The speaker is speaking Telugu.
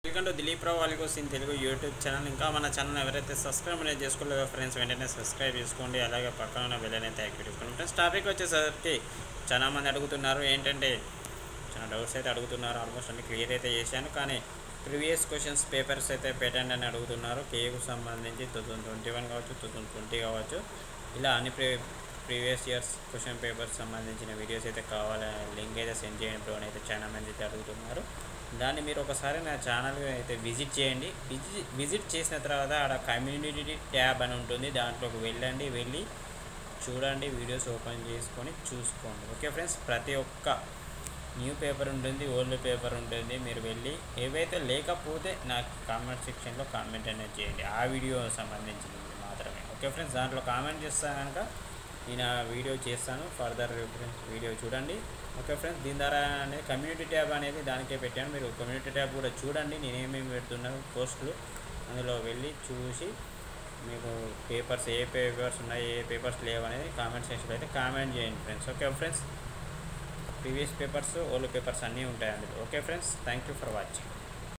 వెల్కమ్ టు దిలీప్ రావు వాలికోస్ ఇన్ తెలుగు యూట్యూబ్ ఛానల్ ఇంకా మన ఛానల్ ఎవరైతే సబ్స్క్రైబ్ అనేది చేసుకోలేదో ఫ్రెండ్స్ వెంటనే సబ్స్క్రైబ్ చేసుకోండి అలాగే పక్కన ఉన్న బెల్ అనేది యాక్టివ్ చేసుకోండి ఫ్రెండ్స్ టాపిక్ వచ్చేసరికి చాలా మంది అడుగుతున్నారు ఏంటంటే చాలా డౌట్స్ అయితే అడుగుతున్నారు ఆల్మోస్ట్ అన్ని క్లియర్ అయితే చేశాను కానీ ప్రీవియస్ క్వశ్చన్స్ పేపర్స్ అయితే పెట్టండి అని అడుగుతున్నారు కేకు సంబంధించి టూ థౌసండ్ ట్వంటీ వన్ కావచ్చు టూ థౌసండ్ ట్వంటీ కావచ్చు ఇలా అన్ని pre previous years question papers సంబంధించిన వీడియోస్ అయితే కావాలి లింక్ అయితే సెండ్ చేయండి బ్రో అని అయితే చాలా మంది అయితే అడుగుతున్నారు దాన్ని మీరు ఒకసారి నా ఛానల్ అయితే విజిట్ చేయండి విజిట్ విజిట్ చేసిన తర్వాత ఆడ కమ్యూనిటీ ట్యాబ్ అని ఉంటుంది దాంట్లోకి వెళ్ళండి వెళ్ళి చూడండి వీడియోస్ ఓపెన్ చేసుకొని చూసుకోండి ఓకే ఫ్రెండ్స్ ప్రతి ఒక్క న్యూ పేపర్ ఉంటుంది ఓల్డ్ పేపర్ ఉంటుంది మీరు వెళ్ళి ఏవైతే లేకపోతే నాకు కామెంట్ సెక్షన్లో కామెంట్ అనేది చేయండి ఆ వీడియో సంబంధించినది మాత్రమే ఓకే ఫ్రెండ్స్ దాంట్లో కామెంట్ చేస్తా కనుక నేను ఆ వీడియో చేస్తాను ఫర్దర్ వీడియో చూడండి ఓకే ఫ్రెండ్స్ దీని ద్వారా అనేది కమ్యూనిటీ ట్యాబ్ అనేది దానికే పెట్టాను మీరు కమ్యూనిటీ ట్యాబ్ కూడా చూడండి నేను ఏమేమి పెడుతున్నాను పోస్టులు అందులో వెళ్ళి చూసి మీకు పేపర్స్ ఏ పేపర్స్ ఉన్నాయి ఏ పేపర్స్ లేవు అనేది కామెంట్ సెక్షన్లో అయితే కామెంట్ చేయండి friends okay friends previous papers old papers అన్నీ ఉంటాయి అందులో okay friends thank you for watching